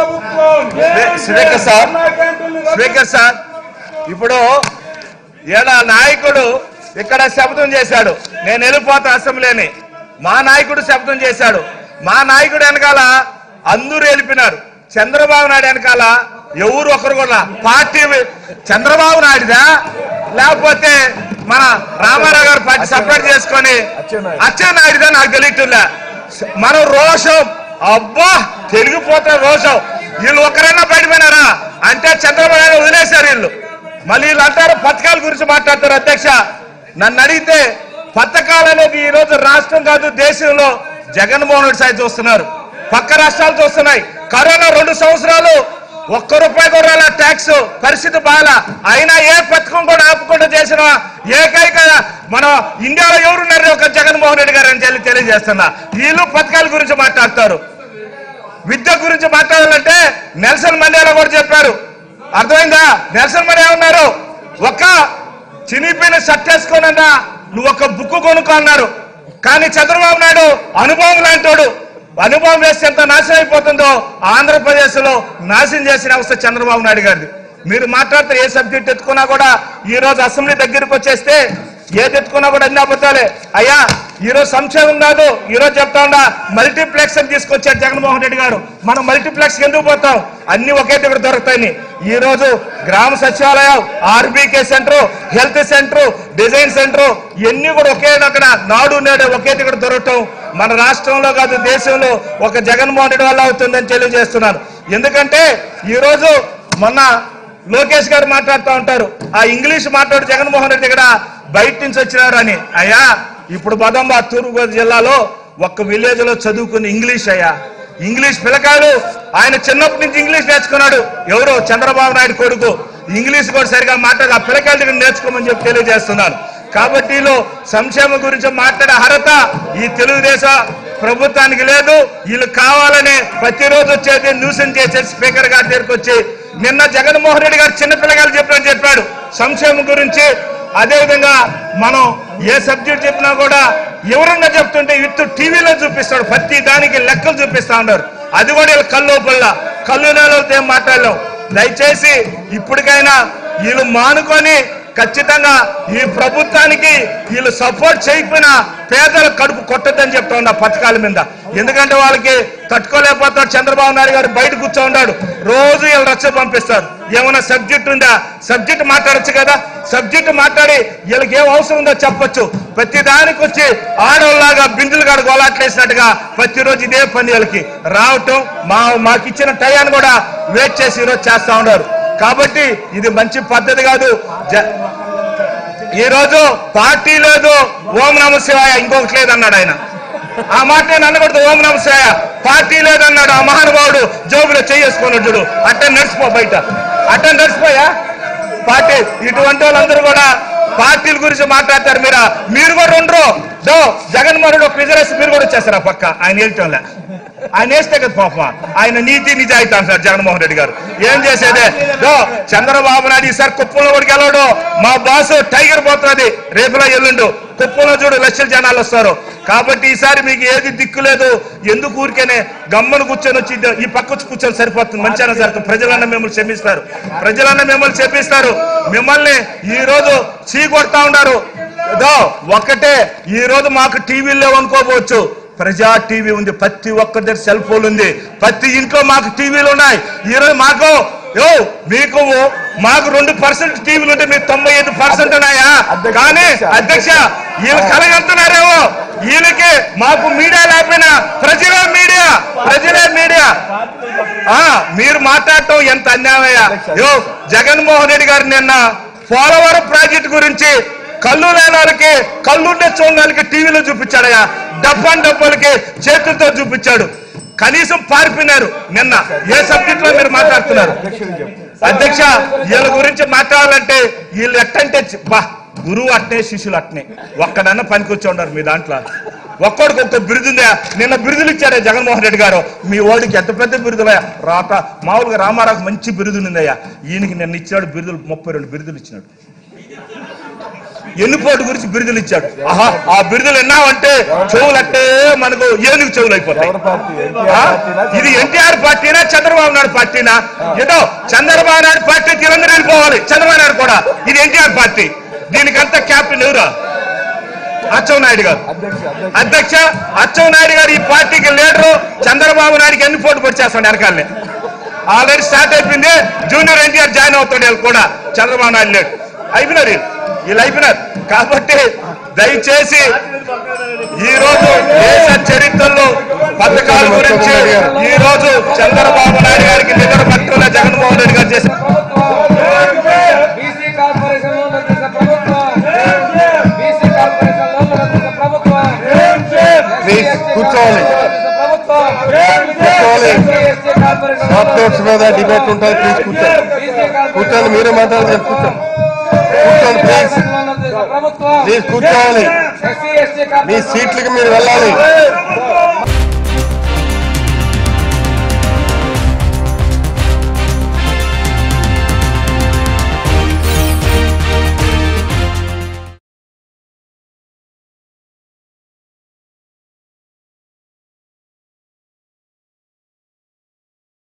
ప్రభుత్వం స్పీ- speaker sir speaker sir ఇప్పుడు ఈడ నాయకుడు ఇక్కడ శబ్దం చేశాడు నేను వెళ్ళిపోతా అసెంబ్లీని మా నాయకుడు శబ్దం చేశాడు మా నాయకుడు వెనకాల అందరూ వెళ్ళిపోయినారు చంద్రబాబు నాయుడు వెనకాల ఎవరు ఒకరు కూడా పార్టీ చంద్రబాబు నాయుడుదా లేకపోతే మన రామారావు గారు పార్టీ సపరేట్ చేసుకొని అచ్చెన్నాయుడుదా నాకు తెలియట్లే మనం రోషం అబ్బా తెలిగిపోతే రోషం వీళ్ళు ఒకరైనా బయటపోయినారా అంటే చంద్రబాబు నాయుడు వదిలేశారు వీళ్ళు మళ్ళీ వీళ్ళు అంటారు పథకాల గురించి మాట్లాడతారు అధ్యక్ష నన్ను అడిగితే పథకాలు అనేది ఈ రోజు రాష్ట్రం కాదు దేశంలో జగన్మోహన్ రెడ్డి సాయి చూస్తున్నారు పక్క రాష్ట్రాలు చూస్తున్నాయి కరోనా రెండు సంవత్సరాలు ఒక్క రూపాయి కూడా రాలా ట్యాక్స్ పరిస్థితి బాగా అయినా ఏ పథకం కూడా ఆపకుండా చేసిన ఏకైక మన ఇండియాలో ఎవరున్నారు ఒక జగన్మోహన్ రెడ్డి గారు అని చెప్పి తెలియజేస్తున్నా వీళ్ళు పథకాల గురించి మాట్లాడతారు విద్య గురించి మాట్లాడాలంటే నెల్సన్ మండేలా కూడా చెప్పారు అర్థమైందా నెల్సన్ మండే ఉన్నారు ఒక చినిపోయిన షర్ట్ వేసుకోనన్నా నువ్వు ఒక బుక్ కొనుక్కో అన్నారు కానీ చంద్రబాబు నాయుడు అనుభవం లాంటోడు అనుభవం వేస్తే ఎంత నాశనం అయిపోతుందో ఆంధ్రప్రదేశ్ లో నాశనం చేసిన అవస్థ చంద్రబాబు నాయుడు గారిది మీరు మాట్లాడితే ఏ సబ్జెక్ట్ ఎత్తుకున్నా కూడా ఈ రోజు అసెంబ్లీ దగ్గరికి వచ్చేస్తే ఏది ఎత్తుకున్నా కూడా అన్ని అబద్ధాలే అయ్యా ఈ రోజు సంక్షేమం కాదు ఈ రోజు చెప్తా ఉండా మల్టీప్లెక్స్ అని తీసుకొచ్చారు జగన్మోహన్ రెడ్డి గారు మనం మల్టీప్లెక్స్ ఎందుకు పోతాం అన్ని ఒకే దగ్గర దొరుకుతాయని ఈ రోజు గ్రామ సచివాలయం RBK centre health centre design centre ఇవన్నీ కూడా ఒకే దగ్గర నాడు నేడు ఒకే దగ్గర దొరకటం మన రాష్ట్రంలో కాదు దేశంలో ఒక జగన్మోహన్ రెడ్డి వల్ల అవుతుందని తెలియజేస్తున్నాను ఎందుకంటే ఈ రోజు మొన్న లోకేష్ గారు మాట్లాడుతూ ఉంటారు ఆ ఇంగ్లీష్ మాట్లాడు జగన్మోహన్ రెడ్డి ఇక్కడ బయట నుంచి వచ్చినారు అని అయ్యా ఇప్పుడు బదంబా తూర్పుగోదావరి జిల్లాలో ఒక్క విలేజ్ లో చదువుకుని ఇంగ్లీష్ అయ్యా ఇంగ్లీష్ పిల్లకాయలు ఆయన చిన్నప్పటి నుంచి ఇంగ్లీష్ నేర్చుకున్నాడు ఎవరు చంద్రబాబు నాయుడు కొడుకు ఇంగ్లీష్ కూడా సరిగా మాట్లాడి ఆ పిల్లకాయల దగ్గర నేర్చుకోమని చెప్పి తెలియజేస్తున్నాను కాబట్టి వీళ్ళు సంక్షేమం గురించి మాట్లాడే అర్హత ఈ తెలుగుదేశం ప్రభుత్వానికి లేదు వీళ్ళు కావాలని ప్రతిరోజు వచ్చేది న్యూసెన్స్ చేసే స్పీకర్ గారి దగ్గరికి వచ్చి నిన్న జగన్మోహన్ రెడ్డి గారు చిన్నపిల్లగాలు చెప్పినట్టు చెప్పాడు సంక్షేమం గురించి అదే విధంగా మనం ఏ సబ్జెక్ట్ చెప్పినా కూడా ఎవరన్నా చెప్తుంటే విత్తు టీవీలో చూపిస్తాడు ప్రతి దానికి లెక్కలు చూపిస్తా ఉన్నారు అది కూడా వీళ్ళు కళ్ళు పళ్ళ కళ్ళు నేలతో ఏం మాట్లాడలేం దయచేసి ఇప్పటికైనా వీళ్ళు మానుకొని ఖచ్చితంగా ఈ ప్రభుత్వానికి వీళ్ళు సపోర్ట్ చేయకపోయినా పేదల కడుపు కొట్టద్దని చెప్తా ఉన్నా పథకాల మీద ఎందుకంటే వాళ్ళకి తట్టుకోలేకపోతాడు చంద్రబాబు నాయుడు గారు బయట కూర్చో ఉన్నాడు రోజు వీళ్ళు రచ్చ పంపిస్తారు ఏమైనా సబ్జెక్ట్ ఉందా సబ్జెక్ట్ మాట్లాడొచ్చు కదా సబ్జెక్ట్ మాట్లాడి వీళ్ళకి ఏం అవసరం ఉందో చెప్పొచ్చు ప్రతి దానికి వచ్చి ఆడవాళ్ళలాగా బిందులు కాడు గోలాట్లేసినట్టుగా ప్రతిరోజు ఇదే పని వీళ్ళకి రావటం మా మాకు ఇచ్చిన టయాన్ని కూడా వెయిట్ చేసి ఈరోజు చేస్తా ఉన్నారు కాబట్టి ఇది మంచి పద్ధతి కాదు జ- ఈ రోజు పార్టీ లేదు ఓం నమ శివాయ ఇంకొకటి లేదన్నాడు ఆయన ఆ మాట నేను అనకూడదు ఓం నమ శివాయ పార్టీ లేదన్నాడు ఆ మహానుభావుడు జోబులో చేసుకున్నాడు చూడు అట్టే నడిచిపో బయట అట్టే నడిచిపోయా పార్టీ ఇటువంటి వాళ్ళందరూ కూడా పార్టీల గురించి మాట్లాడతారు మీరా మీరు కూడా ఉండరు దో జగన్మోహన్ రెడ్డి ఒక రిజర్వేషన్ మీరు కూడా వచ్చేస్తారు ఆ పక్క ఆయన వెళ్ళటంలే ఆయన వేస్తే కదా పాప ఆయన నీతి నిజాయితీ అంటారు జగన్మోహన్ రెడ్డి గారు ఏం చేసేదే దో చంద్రబాబు నాయుడు ఈసారి కుప్పంలో కూడా గెలవడు మా బాసు టైగర్ పోతున్నది రేపులో ఎల్లుండు కుప్పంలో చూడు లక్షల జనాలు వస్తారు కాబట్టి ఈసారి మీకు ఏది దిక్కు లేదు ఎందుకు ఊరికేనే గమ్మను కూర్చొని వచ్చి ఇద్ద- ఈ పక్క వచ్చి కూర్చొని సరిపోతుంది మంచిగా జరుగుతుంది ప్రజలన్న మిమ్మల్ని క్షమిస్తారు ప్రజలన్న మిమ్మల్ని క్షమిస్తారు మిమ్మల్ని ఈ రోజు చీ కొడతా ఉన్నారు ఏదో ఒకటే ఈ రోజు మాకు టీవీలు లేవు అనుకోవచ్చు ప్రజా టీవీ ఉంది ప్రతి ఒక్కరి దగ్గర సెల్ ఫోన్ ఉంది ప్రతి ఇంట్లో మాకు టీవీలు ఉన్నాయి ఈ రోజు మాకు యో మీకు మాకు రెండు పర్సెంట్ టీవీలు ఉంటే మీకు తొంభై ఐదు పర్సెంట్ ఉన్నాయా కానీ అధ్యక్ష వీళ్ళు కలగలుగుతున్నారేమో వీళ్ళకి మాకు మీడియా లేకపోయినా ప్రజలే మీడియా ప్రజలే మీడియా ఆ మీరు మాట్లాడటం ఎంత అన్యాయమయ్యా యో జగన్మోహన్ రెడ్డి గారు నిన్న పోలవరం ప్రాజెక్ట్ గురించి కళ్ళు లేని వాళ్ళకి కళ్ళుండే చూడని వాళ్ళకి టీవీలో చూపించాడయ్యా డబ్బాన్ డబ్బాలకి చేతులతో చూపించాడు కనీసం పారిపోయినారు నిన్న ఏ సబ్జెక్ట్ లో మీరు మాట్లాడుతున్నారు అధ్యక్ష వీళ్ళ గురించి మాట్లాడాలంటే వీళ్ళు ఎట్టంటే చి- బా గురువు అట్నే శిష్యులు అట్నే ఒక్కడన్నా పనికొచ్చి ఉన్నారు మీ దాంట్లో ఒక్కడికి ఒక్క బిరుదు ఉందా నిన్న బిరుదులు ఇచ్చాడే జగన్మోహన్ రెడ్డి గారు మీ ఓడికి ఎంత పెద్ద బిరుదులయ్యా రాత మామూలుగా రామారావుకి మంచి బిరుదు ఉందయ్యా ఈయనకి నిన్న ఇచ్చాడు బిరుదులు ముప్పై రెండు బిరుదులు ఇచ్చినాడు ఎన్నిపోటు గురించి బిరుదులు ఇచ్చాడు ఆహా ఆ బిరుదులు విన్నామంటే చెవులట్టే మనకు ఏనుగు చెవులు అయిపోతాయి ఎవరి పార్టీ ఆ? ఎన్టీఆర్ పార్టీనా ఇది ఎన్టీఆర్ పార్టీనా చంద్రబాబు నాయుడు పార్టీనా ఏదో చంద్రబాబు నాయుడు పార్టీ తిరందరూ వెళ్ళిపోవాలి చంద్రబాబు నాయుడు కూడా ఇది ఎన్టీఆర్ పార్టీ దీనికంతా క్యాప్టెన్ ఎవరు అచ్చెన్నాయుడు గారు అధ్యక్ష అధ్యక్ష అధ్యక్ష అచ్చెన్నాయుడు గారు ఈ పార్టీకి లీడరు చంద్రబాబు నాయుడుకి ఎన్ని పోటీ పడిచేస్తాడు వెనకాలనే ఆల్రెడీ స్టార్ట్ అయిపోయింది జూనియర్ ఎన్టీఆర్ జాయిన్ అవుతాడు వీళ్ళు కూడా చంద్రబాబు నాయుడు లేడు అయిపోయినారు వీళ్ళు. వీళ్ళు అయిపోయినారు కాబట్టి దయచేసి ఈ రోజు దేశ చరిత్రలో పథకాల గురించి ఈ రోజు చంద్రబాబు నాయుడు గారికి నిద్ర పట్టుకున్న జగన్మోహన్ రెడ్డి గారు చేసిన బీసీ కార్పొరేషన్ లోన్లు అందించిన ప్రభుత్వం బీసీ కార్పొరేషన్ లోన్లు అందించిన ప్రభుత్వం ప్లీజ్ కూర్చోవాలి ప్రభుత్వం కూర్చోవాలి ఎస్సీ కార్పొరేషన్ షార్ట్ నోట్స్ మీద డిబేట్ ఉంటుంది ప్లీజ్ కూర్చోండి బీసీ కూర్చోండి మీరే మాట్లాడదు కూర్చోండి కూర్చోండి ప్లీజ్ లోన్లు అందించిన ప్రభుత్వం ప్లీజ్ కూర్చోవాలి ఎస్సీ ఎస్టీ మీ సీట్లకి మీరు వెళ్ళాలి